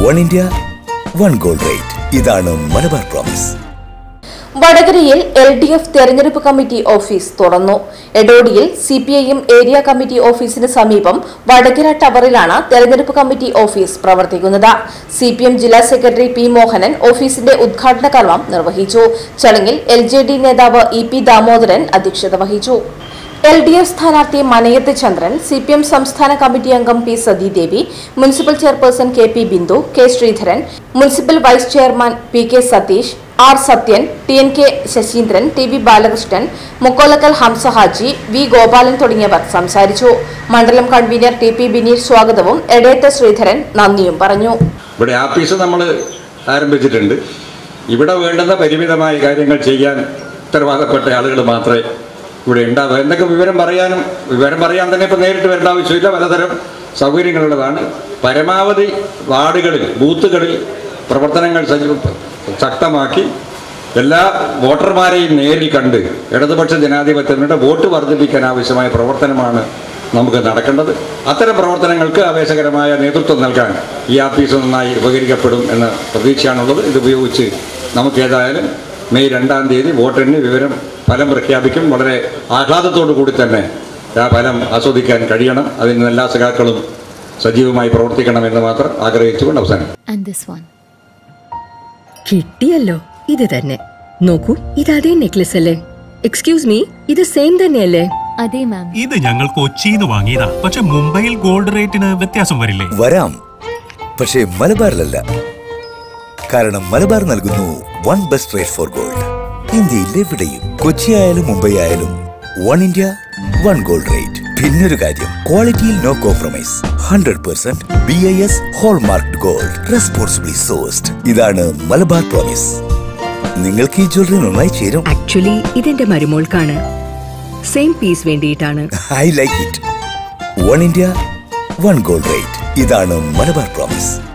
One India one gold rate ഇതാണ് Malabar promise വടകരയിൽ L D F തെരഞ്ഞെടുപ്പ് കമ്മിറ്റി ഓഫീസ് തുറന്നു എടോടിയിൽ C P I M area committee ഓഫീസിന് സമീപം വടകര ടവറിലാണ് തെരഞ്ഞെടുപ്പ് കമ്മിറ്റി ഓഫീസ് പ്രവർത്തിക്കുന്നത് സി പി എം ജില്ലാ സെക്രട്ടറി പി മോഹനൻ ഓഫീസിന്റെ ഉദ്ഘാടന കർമ്മം നിർവഹിച്ചു ചടങ്ങിൽ എൽ ജെ ഡി നേതാവ് ഇ പി ദാമോദരൻ അധ്യക്ഷത വഹിച്ചു എൽ ഡി എഫ് സ്ഥാനാർത്ഥി Manayath Chandran C P M സംസ്ഥാന കമ്മിറ്റി അംഗം P Sathidevi municipal chairperson K P Bindu K Sreedharan municipal vice chairman P K Satheesh R Sathyan T N K Saseendran T V Balakrishnan Mukkolakkal Hamsa Haji V Gopalan തുടങ്ങിയവർ സംസാരിച്ചു മണ്ഡലം കൺവീനർ ടി പി ബിനീഷ് സ്വാഗതവും എടേറ്റ ശ്രീധരൻ നന്ദിയും പറഞ്ഞു ഇവിടെ ആഫീസ് നമ്മൾ ആരംഭിച്ചിട്ടുണ്ട് ഇവിടെ വേണ്ടുന്ന പരിമിതമായ കാര്യങ്ങൾ ചെയ്യാൻ ഉത്തരവാദപ്പെട്ട ആളുകൾ മാത്രമേ ഇവിടെ ഉണ്ടാവുക എന്തൊക്കെ വിവരം പറയാനും വിവരം പറയാൻ തന്നെ ഇപ്പോൾ നേരിട്ട് വരേണ്ട ആവശ്യമില്ല പലതരം സൗകര്യങ്ങളുള്ളതാണ് പരമാവധി വാർഡുകളിൽ ബൂത്തുകളിൽ പ്രവർത്തനങ്ങൾ സജീവ ശക്തമാക്കി എല്ലാ വോട്ടർമാരെയും നേരിൽ കണ്ട് ഇടതുപക്ഷ ജനാധിപത്യത്തിനുടെ വോട്ട് വർദ്ധിപ്പിക്കാൻ ആവശ്യമായ പ്രവർത്തനമാണ് നമുക്ക് നടക്കേണ്ടത് അത്തരം പ്രവർത്തനങ്ങൾക്ക് ആവേശകരമായ നേതൃത്വം നൽകാൻ ഈ ആഫീസ് നന്നായി ഉപകരിക്കപ്പെടും എന്ന പ്രതീക്ഷയാണുള്ളത് ഇത് ഉപയോഗിച്ച് നമുക്ക് ഏതായാലും മെയ് രണ്ടാം തീയതി വോട്ടെണ്ണി വിവരം ഫലം പ്രഖ്യാപിക്കും വളരെ ആഹ്ലാദത്തോടു കൂടി തന്നെ ആ ഫലം ആസ്വദിക്കാൻ കഴിയണം അതിന് എല്ലാ സഖാക്കളും സജീവമായി പ്രവർത്തിക്കണമെന്ന് മാത്രം ആഗ്രഹിച്ചുകൊണ്ട് അവസാനം And this one. കിട്ടിയല്ലോ ഇത് തന്നെ നോക്കൂ ഇത് അതേ നെക്ലസ് അല്ലേ എക്സ്ക്യൂസ് മീ ഇത് സെയിം തന്നെയല്ലേ അതെ മാം ഇത് ഞങ്ങൾ കൊച്ചിന്ന് വാങ്ങിയതാ പക്ഷെ മുംബൈയിൽ ഗോൾഡ് റേറ്റിന് വ്യത്യാസം വരില്ലേ വരാം പക്ഷേ മലബാറിലല്ല കാരണം മലബാർ നൽകുന്നു one best rate for gold ഇന്ത്യയിൽ എവിടെയും കൊച്ചി ആയാലും മുംബൈ ആയാലും one India one gold rate പിന്നൊരു കാര്യം ക്വാളിറ്റിയിൽ no compromise hundred percent B I S hallmark gold responsibly sourced ഇതാണ് മലബാർ പ്രോമിസ് നിങ്ങൾക്ക് ഈ ജ്വല്ലറി നന്നായി ചേരും ആക്ച്വലി ഇതെന്റെ മരുമോൾക്കാണ് സെയിം പീസ് വേണ്ടിയിട്ടാണ് I like it one India one gold rate ഇതാണ് മലബാർ പ്രോമിസ്